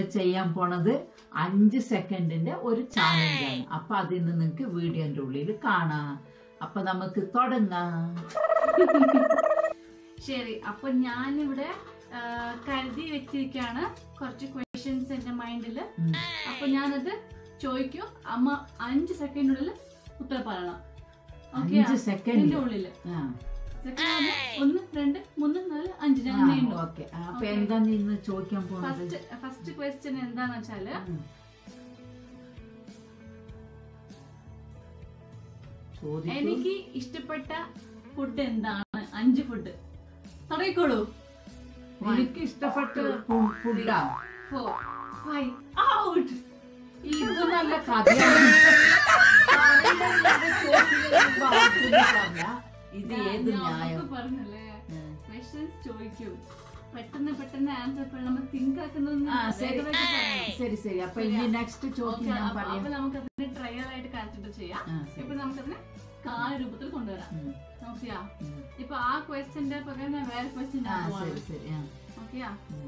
ഇന്ന് ചെയ്യാൻ പോണത് അഞ്ച് സെക്കൻഡിന്റെ ഒരു ചാലഞ്ച് ആണ് അപ്പൊ അതിന്ന് നിങ്ങക്ക് വീഡിയോന്റെ ഉള്ളിൽ കാണാം അപ്പൊ നമുക്ക് തുടങ്ങാം ശരി അപ്പൊ ഞാനിവിടെ ആ, കരുതി വെച്ചിരിക്കാണ് കുറച്ച് ക്വസ്റ്റ്യൻസ് എന്റെ മൈൻഡില് ഉം. അപ്പൊ ഞാനത് ചോദിക്കും അമ്മ അഞ്ച് സെക്കൻഡിനുള്ളിൽ ഉത്തരം പറയണം ഓക്കെ അഞ്ച് സെക്കൻഡ് ഇതിന്റെ ഉള്ളില് Second പറഞ്ഞാ ഒന്ന് രണ്ട് മൂന്ന് നാല് അഞ്ച് ഞാൻ നീണ്ടു ഓക്കെ അപ്പൊ Okay. എന്താ നീ ഇന്ന് ചോദിക്കാൻ പോണത് ഫസ്റ്റ് ഫസ്റ്റ് ക്വസ്റ്റ്യൻ എന്താന്ന് വെച്ചാല് ഉം. ചോദിക്കൂ എനിക്ക് ഇഷ്ടപ്പെട്ട ഫുഡ് എന്താണ് അഞ്ച് ഫുഡ് തുടങ്ങിക്കോളൂ എനിക്ക് ഇഷ്ടപ്പെട്ട ഫുഡാ ഫോർ ഫൈവ് ഔട്ട് ഇത് നല്ല കഥയാണ് ഇത് ഏത് ന്യായം പറഞ്ഞല്ലേ ഉം. ക്വസ്റ്റ്യൻസ് ചോദിക്കും പെട്ടെന്ന് പെട്ടെന്ന് ആൻസർ നമ്മൾ തിങ്ക് ആക്കുന്നത് ആ ശരി ശരി ശരി അപ്പൊ ഇനി നെക്സ്റ്റ് ചോദ്യം ഞാൻ അപ്പൊ പറയാം നമുക്ക് അതിനെ ട്രയൽ ആയിട്ട് കാണിച്ചിട്ട് ചെയ്യാം ആ, ശരി. ഇപ്പൊ നമുക്കതിനെ കാല രൂപത്തിൽ കൊണ്ടുവരാം ഉം, ഓക്കെയാ ഉം. ഇപ്പൊ ആ ക്വസ്റ്റ്യന്റെ പകരം ഞാൻ വേറെ ക്വസ്റ്റ്യൻ ആ ശരി ശരി ആ, ഓക്കെയാ ഉം.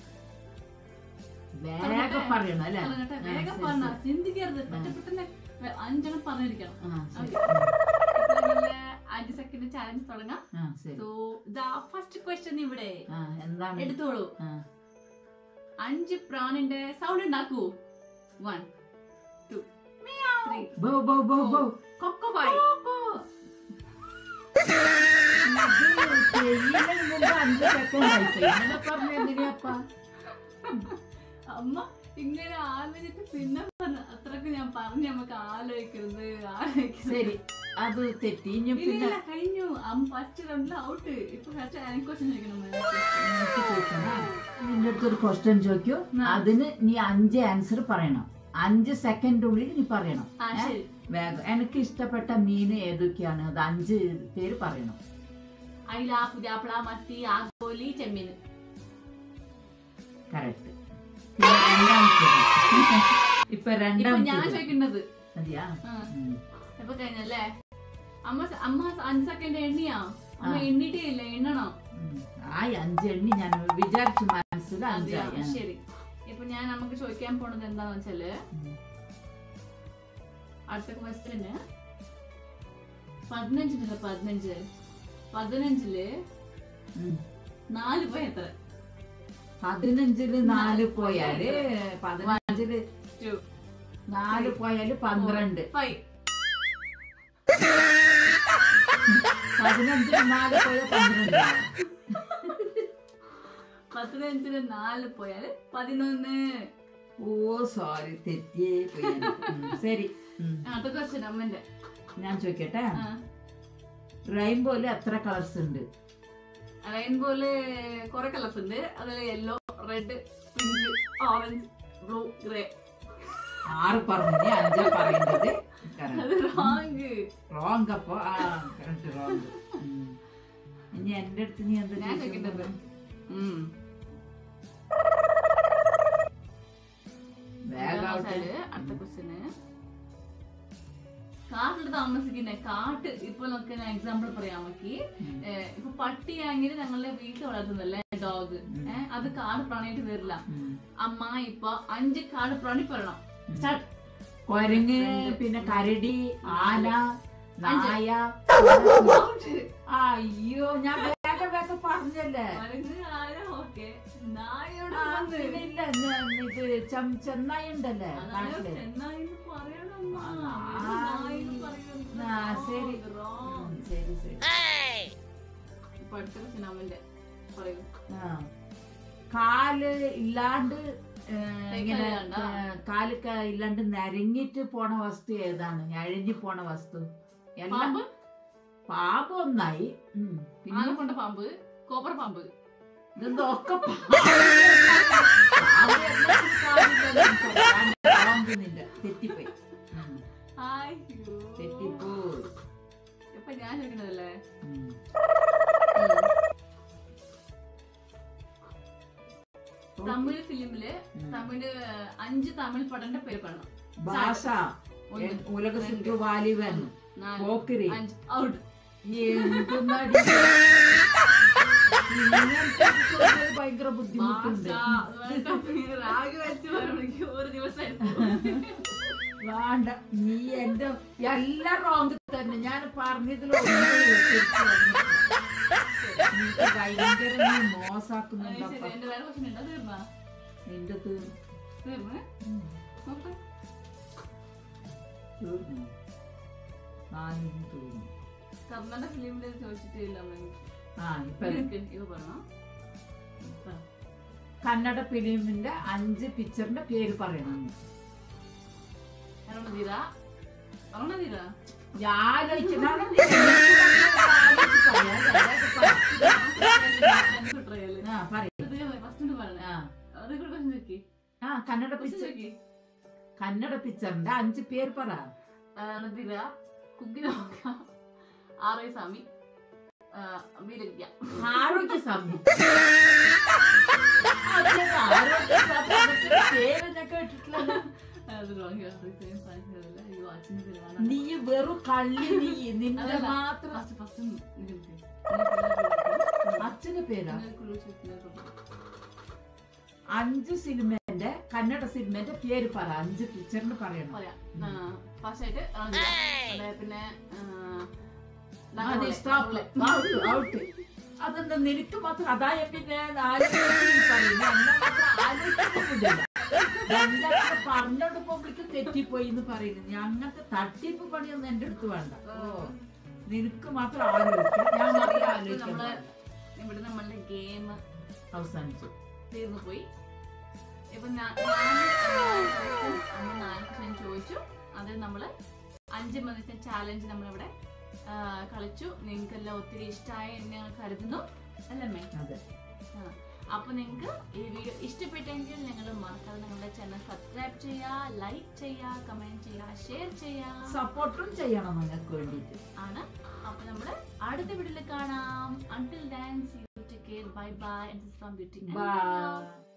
വേഗം പറയണം അല്ലേ തുടങ്ങട്ടെ ആ, വേഗം ശരി, പറഞ്ഞ ശരി. ചിന്തിക്കരുത് പെട്ടെന്ന് പെട്ടെന്ന് വേ- അഞ്ചെണ്ണം പറഞ്ഞിരിക്കണം ആ ശരി Okay. ഇപ്പൊ നമ്മള് അഞ്ച് സെക്കൻഡ് ചാലഞ്ച് തുടങ്ങാം ആ ശരി സോ ദാ ഫസ്റ്റ് ക്വസ്റ്റ്യൻ ഇവിടെ ആ എന്താണ് എടുത്തോളൂ ആ അഞ്ച് പ്രാണിന്റെ സൗണ്ട് ഉണ്ടാക്കൂ വൺ ടു ത്രീ ബോ ബോ ബോ ബോ കൊക്കോ ഫൈവ് ഇത് ചെയ്യുന്നതിന് മുമ്പ് അഞ്ച് സെക്കൻഡ് ആയിപ്പോയി ഇങ്ങനെ പറഞ്ഞ എങ്ങനെയാപ്പാ അമ്മ ഇങ്ങനെ ആലോചിച്ചിട്ട് പിന്നെ പറഞ്ഞു അത്രക്ക് ഞാൻ പറഞ്ഞു നമുക്ക് ആലോചിക്കരുത് ആലോചിക്കരുത് ശരി അത് തെറ്റി ഇനി ഇല്ല, പിന്നെ ഇല്ല, കഴിഞ്ഞു അമ്മ ഫസ്റ്റ് റൗണ്ടിൽ ഔട്ട് ഇപ്പൊ ഫസ്റ്റ് എനിക്ക് ക്വസ്റ്റ്യൻ ചോദിക്കണം എനിക്ക് ചോദിക്കണം. നിന്റെ അടുത്ത് ഒരു ക്വസ്റ്റ്യൻ ചോദിക്കൂ ആ. അതിന് നീ അഞ്ച് ആൻസർ പറയണം അഞ്ച് സെക്കൻഡ് ഉള്ളിൽ നീ പറയണം ആ ഏ? ശരി വേഗം എനിക്ക് ഇഷ്ടപ്പെട്ട മീൻ ഏതൊക്കെയാണ് അത് അഞ്ച് പേര് പറയണം അയില പുതിയാപ്പിള മത്തി ആഗോലി ചെമ്മീൻ കറക്റ്റ് രണ്ടാമത്തെ ഇപ്പൊ ഇപ്പൊ ഞാൻ രണ്ടാമത്തെ ചോദിക്കേണ്ടത് മതിയാ ആ, ഉം. ഇപ്പൊ കഴിഞ്ഞല്ലേ അമ്മ സ- അമ്മ അഞ്ച് സെക്കൻഡ് എണ്ണിയാ അമ്മ ആ. എണ്ണിട്ടേ ഇല്ല എണ്ണണം ഉം. ആയി അഞ്ച് എണ്ണി ഞാൻ വിചാരിച്ചു മനസ്സിൽ അതെയോ? അഞ്ചായി ആ. ശരി ഇപ്പൊ ഞാൻ നമുക്ക് ചോദിക്കാൻ പോണത് എന്താന്ന് വെച്ചാല് ഉം. അടുത്ത ക്വസ്റ്റ്യന് പതിനഞ്ചിനല്ല പതിനഞ്ച് പതിനഞ്ചില് ഉം. നാല് പോയ എത്ര പതിനഞ്ചില് നാല് പോയാല് പതിനഞ്ചില് ടു നാല് പോയാല് പന്ത്രണ്ട് ഫൈവ് പതിനഞ്ചില് നാല് പോയാൽ പന്ത്രണ്ട് പതിനഞ്ചില് നാല് പോയാല് പതിനൊന്ന് ഓ സോറി തെറ്റിയേ പോയി എനിക്ക്. ഉം, ശരി ഉം. അടുത്ത ക്വസ്റ്റ്യൻ അമ്മന്റെ ഞാൻ ചോദിക്കട്ടെ ആ. റെയിൻബോയില് എത്ര കളേഴ്സ് ഉണ്ട് റെയിൻബോയില് കുറെ കളേഴ്സ് ഉണ്ട് അതിൽ yellow red pink orange blue grey ആറ് പറഞ്ഞു അഞ്ചാ പറയേണ്ടത് അത് റോങ് റോങ് അപ്പൊ ആ കറക്റ്റ് റോങ് ഇനി എന്റെ അടുത്ത് നീ എന്താ ഞാൻ ചോദിച്ചത്? ചോദിക്കേണ്ടത് ഉം. വേഗം എന്താന്ന് ആവട്ടെ. വെച്ചാല് അടുത്ത ക്വസ്റ്റ്യന് കാട്ടിൽ താമസിക്കുന്ന കാട്ട് ഇപ്പൊ നമുക്ക് ഞാൻ എക്സാമ്പിൾ പറയാം നമുക്ക് ഉം. ഇപ്പൊ പട്ടിയാണെങ്കിൽ ഞങ്ങളുടെ വീട്ടിൽ വളർത്തുന്നല്ലേ ഡോഗ് ഉം. ഏഹ് അത് കാട് പ്രാണിയായിട്ട് വരില്ല ഉം. അമ്മ ഇപ്പൊ അഞ്ച് കാട് പ്രാണി പറയണം സ്റ്റാർട്ട് കൊരങ്ങ് രണ്ട്. പിന്നെ കരടി ആന അഞ്ച്. നായ അയ്യോ ഞാൻ വേഗം വേഗം പറഞ്ഞല്ലേ ഓക്കെ നായോട് ആ, വന്ന്. പിന്നെ ഇല്ല ഞാൻ ഇത് ചെം- ചെന്നായി ഉണ്ടല്ലേ അതാണ് നാട്ടില് ചെന്നായിന്ന് പറയണം അമ്മ. ആ, വെറും നായിന്ന് പറയുന്നത് ആ, ശരി. wrong. ഉം, ശരി ശരി ഇപ്പൊ അടുത്ത ക്വസ്റ്റ്യൻ അമ്മന്റെ പറയൂ ആ. കാല് ഇല്ലാണ്ട് ഏ, ഇങ്ങനെ ഇല്ലാണ്ടാ? ഏ, കാല് ക- ഇല്ലാണ്ട് നരങ്ങിട്ട് പോണ വസ്തു ഏതാണ് ഞഴഞ്ഞു പോണ വസ്തു എല്ലാം പാമ്പ് പാപം ഒന്നായി ഉം. പിന്നെ ആനക്കൊണ്ട പാമ്പ് കോപ്പർ പാമ്പ് ഇതെന്തോ ഒക്കെ പാമ്പ്. പാമ്പ് എല്ലാത്തിനും കാലില്ലല്ലോ എനിക്ക്. ഞാൻ പാമ്പൊന്നുമില്ല. തെറ്റിപ്പോയി ഉം. അയ്യോ തെറ്റിപ്പോയി ഇപ്പൊ ഞാൻ ചോദിക്കണതല്ലേ ഉം. തമിഴ് ഫിലിമില് ഉം. തമിഴ് അഞ്ച് തമിഴ് പടന്റെ പേര് പറയണം ഭാഷ ഒന്ന്, എൻ- ഉലക രണ്ട്, സുറ്റു വാലിവൻ നാല് പോക്കിരി അഞ്ച് ഔട്ട് എന്തുന്നാടി ഇങ്ങനത്തെ ചോദ്യം ഭയങ്കര ബുദ്ധിമുട്ടുണ്ട് ഭാഷ, അതുമായിട്ട് പിന്നെ റാഗ് വെച്ച് പറയണമെങ്കിൽ ഒരു ദിവസം എടുക്കും. വേണ്ട നീ എന്റെ എല്ലാം റോങ് തന്നെ ഞാൻ പറഞ്ഞതിൽ ഒന്നും ശരിക്ക് വന്നിട്ടില്ല. നീക്ക് ഭയങ്കര നീ അത് ശരി, മോശാക്കുന്നുണ്ടപ്പ എന്റെ വേറെ question ഉണ്ടോ? തീർന്നാ? നിന്റെ തീർന്നു തീർന്ന്? നോക്ക്. തീർന്നു നാലും തീർന്നു കർണാടക ഫിലിമില് ചോദിച്ചിട്ടേ ഇല്ല അമ്മ. ആ ഇപ്പൊ നിനക്ക് ഇത് പറയണം. പറ. കന്നഡ ഫിലിമിന്റെ അഞ്ച് പിക്ചറിന്റെ പേര് പറയണം നീ. അരുണധീര. അരുണധീര? ഞാൻ ആലോചിച്ചിട്ടാണ് നീ എന്നോട് ആലോചിച്ച് പറയാ. അല്ലാതെ പറ. എനിക്ക് try ചെയ്യല്ലേ? ആ പറയ്. ഇത് first ഒന്ന് പറയണേ. ആ അത് കൂടെ question ചോദിക്ക്. ആ കന്നഡ Question പിക്ചർ ചോദിക്ക്. കന്നഡ പിക്ചറിന്റെ അഞ്ച് പേര് പറ അരുണധീര, കുക്കിനോക്ക, ആർ.ഐ. സ്വാമി, ആ, വീരവിദ്യ. ആരോഗ്യ സമയം ആരോഗ്യ സമയത്തിന്റെ പേര് ഞാൻ കേട്ടിട്ടില്ലല്ലോ അത് wrong ആണ്. same സാധനമല്ല. ഈ watch ന്റെ പേര് വേണം. നീ വെറും കള്ളി നീ നിന്റെ അതല്ല. മാത്രം First, first ഒന്ന് നിൽക്ക്. നിനക്ക് അച്ഛന്റെ പേരാ നിനക്ക് ഉള്ള ചോദിക്കുന്നതിനെ അഞ്ച് സിനിമന്റെ കന്നഡ സിനിമന്റെ പേര് പറ അഞ്ച് പിക്ചറിന് പറയണം പറയാം ഫസ്റ്റ് ആയിട്ട് അരുണധീര. അതായത് പിന്നെ ആ, അതെ നഗരവളെ. സ്റ്റോപ്പ് ഔട്ട് ഔട്ട് അതെന്താ നിനക്ക് മാത്രം അതായ പിന്നെ ആലോചിച്ച് പറയുന്നു എന്നെ മാത്രം ആലോചിക്കുന്നില്ല രണ്ടൊക്കെ പറഞ്ഞോണ്ട് പബ്ലിക്ക് തെറ്റിപ്പോയി എന്ന് പറയുന്നു നീ അങ്ങനത്തെ തട്ടിപ്പ് പണിയൊന്നും എന്റെ അടുത്ത് വേണ്ട ഓ നിനക്ക് മാത്രം ആലോചിക്കാം ഞാൻ മാത്രം ആലോചിക്കാൻ നമ്മള് പാടില്ല. ഇവിടെ നമ്മളുടെ ഗെയിം അവസാനിച്ചു തീർന്നു പോയി ഇപ്പൊ ഞാ- ഞാൻ അന്ന് നാല് ക്വസ്റ്റ്യൻ ചോദിച്ചു അത് നമ്മള് അഞ്ച് മണിത്തെ ചാലഞ്ച് നമ്മളിവിടെ ആ, കളിച്ചു നിങ്ങൾക്കെല്ലാം ഒത്തിരി ഇഷ്ടമായി എന്ന് ഞങ്ങൾ കരുതുന്നു അല്ലമ്മേ അതെ ആ. അപ്പൊ നിങ്ങൾക്ക് ഈ വീഡിയോ ഇഷ്ടപ്പെട്ടെങ്കിൽ നിങ്ങൾ മറക്കാതെ ഞങ്ങളുടെ ചാനൽ സബ്സ്ക്രൈബ് ചെയ്യുക ലൈക്ക് ചെയ്യുക കമന്റ് ചെയ്യുക ഷെയർ ചെയ്യുക സപ്പോർട്ടും ചെയ്യണം നിങ്ങൾക്ക് വേണ്ടിയിട്ട് ആണ് അപ്പൊ നമ്മള് അടുത്ത വീഡിയോയിൽ കാണാം until then you take care bye bye and from beauty by